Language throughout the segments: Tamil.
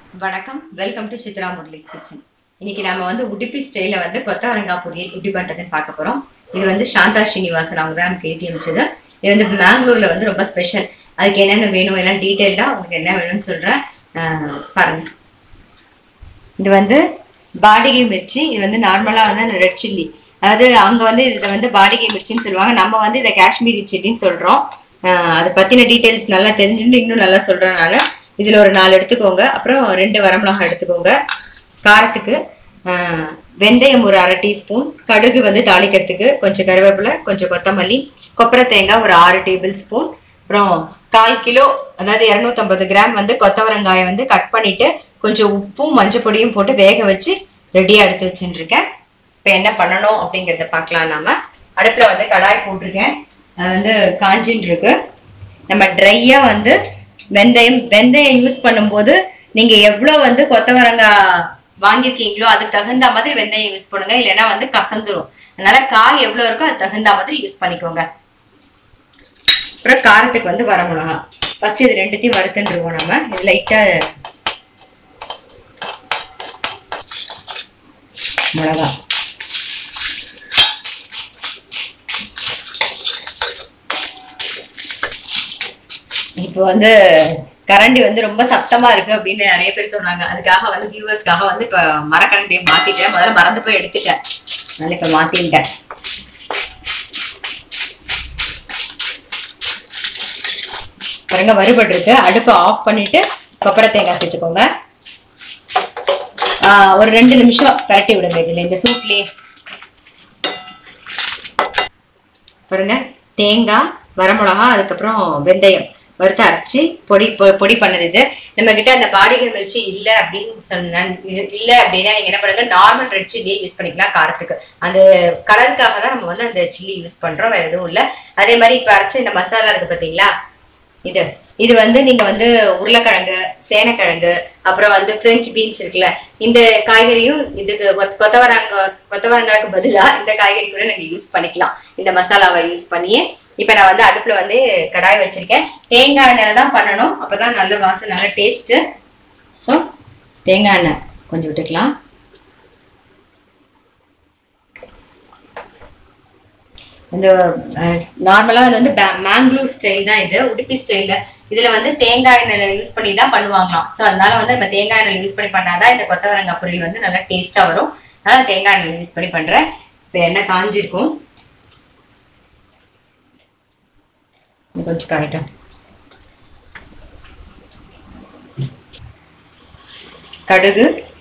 வணக்கம் welcome to Chitra Murali's kitchen இன்னைக்கு நாம வந்து உடுப்பி ஸ்டைல வந்து கொத்தவரங்காய் பொரியல் எப்படி பண்றதுன்னு பார்க்க போறோம் இது வந்து சாந்தா ஸ்ரீனிவாசன் அவங்க தான் எனக்கு எழுதி அமைச்சது இது வந்து பெங்களூர்ல வந்து ரொம்ப ஸ்பெஷல் அதுக்கு என்னென்ன வேணும் எல்லாம் டீட்டெயில்டா உங்களுக்கு என்ன வேணும்னு சொல்றேன் ஆஹ் பாருங்க இது வந்து பாடிகை மிர்ச்சி இது வந்து நார்மலா வந்து ரெட் சில்லி அதாவது அங்க வந்து இதை வந்து பாடிகை மிர்ச்சின்னு சொல்லுவாங்க நம்ம வந்து இதை காஷ்மீரி சில்லின்னு சொல்றோம் ஆஹ் அதை பத்தின டீட்டெயில்ஸ் நல்லா தெரிஞ்சுட்டு இன்னும் நல்லா சொல்றேன் நான் இதுல ஒரு நாலு எடுத்துக்கோங்க அப்புறம் ரெண்டு வரமிளகாய் எடுத்துக்கோங்க காரத்துக்கு ஆஹ் வெந்தயம் ஒரு அரை டீஸ்பூன் கடுகு வந்து தாளிக்கிறதுக்கு கொஞ்சம் கருவேப்பிலை கொஞ்சம் கொத்தமல்லி கொப்பரை தேங்காய் ஒரு ஆறு டேபிள் ஸ்பூன் அப்புறம் கால் கிலோ அதாவது இரநூத்தம்பது கிராம் வந்து கொத்தவரங்காயை வந்து கட் பண்ணிட்டு கொஞ்சம் உப்பும் மஞ்சள் பொடியும் போட்டு வேக வச்சு ரெடியாக எடுத்து வச்சுருக்கேன் இப்போ என்ன பண்ணணும் அப்படிங்கிறத பார்க்கலாம் நாம அடுப்பில் வந்து கடாய் போட்டிருக்கேன் அது வந்து காஞ்சின்னு இருக்கு நம்ம ட்ரையாக வந்து வெந்தயம் வெந்தயம் யூஸ் பண்ணும்போது நீங்கள் எவ்வளோ வந்து கொத்தவரங்காய் வாங்கியிருக்கீங்களோ அதுக்கு தகுந்த மாதிரி வெந்தயம் யூஸ் பண்ணுங்க இல்லைன்னா வந்து கசந்துரும் அதனால காய் எவ்வளோ இருக்கோ அது தகுந்த மாதிரி யூஸ் பண்ணிக்கோங்க அப்புறம் காரத்துக்கு வந்து வரமிளகா ஃபர்ஸ்ட் இது ரெண்டுத்தையும் வறுத்துருவோம் நம்ம இது லைட்டாக மிளகா இப்போ வந்து கரண்டி வந்து ரொம்ப சத்தமா இருக்கு அப்படின்னு நிறைய பேர் சொன்னாங்க அதுக்காக வந்து வியூவர்ஸ்க்காக வந்து இப்ப மரக்கரண்டியை மாத்திட்டேன் முதல்ல மறந்து போய் எடுத்துட்டேன் அதனால இப்ப மாத்திட்டேன் பாருங்க வறுபட்டு இருக்கு அடுப்பை ஆஃப் பண்ணிட்டு கொப்பரை தேங்காய் சேர்த்துக்கோங்க ஆஹ் ஒரு ரெண்டு நிமிஷம் பரட்டி விடுங்க இதுல இந்த சூட்லயே பாருங்க தேங்காய் வரமிளகா அதுக்கப்புறம் வெந்தயம் வறுத்து அரைச்சி பொடி பொ- பொடி பண்ணது இது நம்ம கிட்ட அந்த பாடிகள் மிர்ச்சி இல்லை அப்படின்னு சொன்ன இல்லை அப்படின்னா நீங்க என்ன பண்ணுங்க நார்மல் ரெட் சில்லியே யூஸ் பண்ணிக்கலாம் காரத்துக்கு அந்த கலருக்காக தான் நம்ம வந்து அந்த சில்லி யூஸ் பண்றோம் வேற எதுவும் இல்லை அதே மாதிரி இப்போ அரைச்ச இந்த மசாலா இருக்கு பார்த்தீங்களா இது இது வந்து நீங்க வந்து உருளைக்கிழங்கு சேனக்கிழங்கு அப்புறம் வந்து பிரெஞ்சு பீன்ஸ் இருக்குல்ல இந்த காய்கறியும் இதுக்கு கொத்- கொத்தவரங்காய் கொத்தவரங்காய்க்கு பதிலா இந்த காய்கறி கூட நீங்க யூஸ் பண்ணிக்கலாம் இந்த மசாலாவை யூஸ் பண்ணியே இப்ப நான் வந்து அடுப்புல வந்து கடாய் வச்சிருக்கேன் தேங்காய் எண்ணெய் தான் பண்ணணும் அப்பதான் நல்ல வாசம் நல்ல டேஸ்ட் ஸோ தேங்காய் எண்ணெய் கொஞ்சம் விட்டுக்கலாம் இந்த நார்மலாக இது வந்து பே- மேங்களூர் ஸ்டைல் தான் இது உடுப்பி ஸ்டைலில் இதில் வந்து தேங்காய் எண்ணெய் யூஸ் பண்ணி தான் பண்ணுவாங்களாம் ஸோ அதனால வந்து நம்ம தேங்காய் எண்ணெய் யூஸ் பண்ணி பண்ணாதான் இந்த கொத்தவரங்காய் பொரியல் வந்து நல்லா டேஸ்ட்டாக வரும் அதனால தேங்காய் எண்ணெய் யூஸ் பண்ணி பண்ணுறேன் இப்போ எண்ணெய் காஞ்சிருக்கும் இது கொஞ்சம் காயட்டும் கடுகு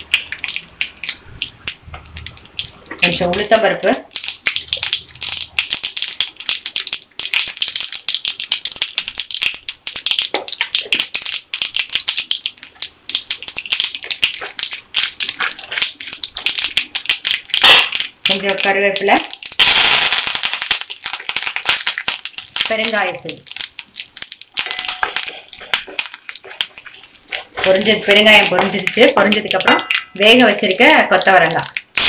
கொஞ்சம் உளுத்தம்பருப்பு கொஞ்சம் கருவேப்பிலை பெருங்காயத்தூள் பொரிஞ்சது பெருங்காயம் பொரிஞ்சிருச்சு பொரிஞ்சதுக்கு அப்புறம் வேக வச்சிருக்க கொத்தவரங்காய்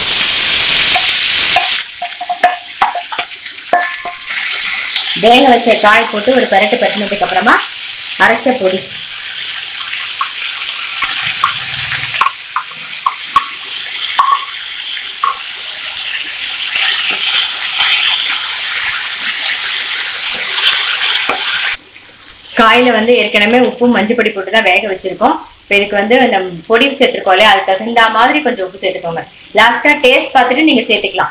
வேக வச்ச காய் போட்டு ஒரு பரட்டு பட்டினதுக்கு அப்புறமா அரைச்ச பொடி காயில வந்து ஏற்கனவே உப்பும் மஞ்சள் பொடி போட்டு தான் வேக வச்சிருக்கோம் இப்போ இதுக்கு வந்து அந்த பொடி சேர்த்துருக்கோம் இல்லையா அதுக்கு தகுந்த மாதிரி கொஞ்சம் உப்பு சேர்த்துக்கோங்க லாஸ்டா டேஸ்ட் பார்த்துட்டு நீங்க சேர்த்துக்கலாம்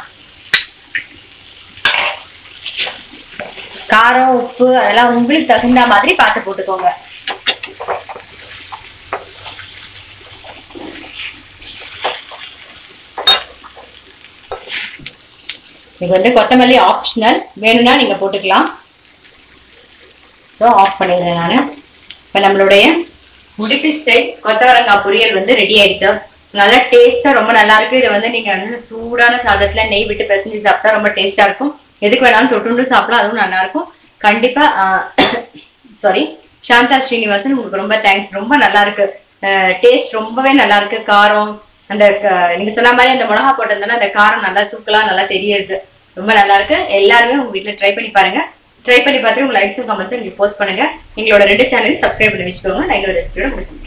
காரம் உப்பு அதெல்லாம் உங்களுக்கு தகுந்த மாதிரி பார்த்து போட்டுக்கோங்க இது வந்து கொத்தமல்லி ஆப்ஷனல் வேணும்னா நீங்க போட்டுக்கலாம் ஸோ ஆஃப் பண்ணிடுறேன் நான் இப்போ நம்மளுடைய உடுப்பி ஸ்டைல் கொத்தவரங்காய் பொரியல் வந்து ரெடி ஆயிடுச்சு நல்லா டேஸ்டா ரொம்ப நல்லா இருக்கு இதை வந்து நீங்க வந்து சூடான சாதத்துல நெய் விட்டு பிசைஞ்சு சாப்பிட்டா ரொம்ப டேஸ்டா இருக்கும் எதுக்கு வேணாலும் தொட்டுண்டு சாப்பிடலாம் அதுவும் நல்லா இருக்கும் கண்டிப்பா சாரி சாந்தா ஸ்ரீனிவாசன் உங்களுக்கு ரொம்ப தேங்க்ஸ் ரொம்ப நல்லா இருக்கு டேஸ்ட் ரொம்பவே நல்லா இருக்கு காரம் அந்த க- நீங்க சொன்ன மாதிரி அந்த மிளகா போட்டதுனால அந்த காரம் நல்லா தூக்கலாம் நல்லா தெரியுது ரொம்ப நல்லா இருக்கு எல்லாருமே உங்க வீட்ல ட்ரை பண்ணி பாருங்க ட்ரை பண்ணி பார்த்துட்டு உங்க லைக்ஸும் கமெண்ட்ஸும் நீங்க போஸ்ட் பண்ணுங்க எங்களோட ரெண்டு சேனலையும் சப்ஸ்கிரைப் பண்ணி வச்சுக்கோங்க நான் இன்னொரு ரெசிபியோட முடியும்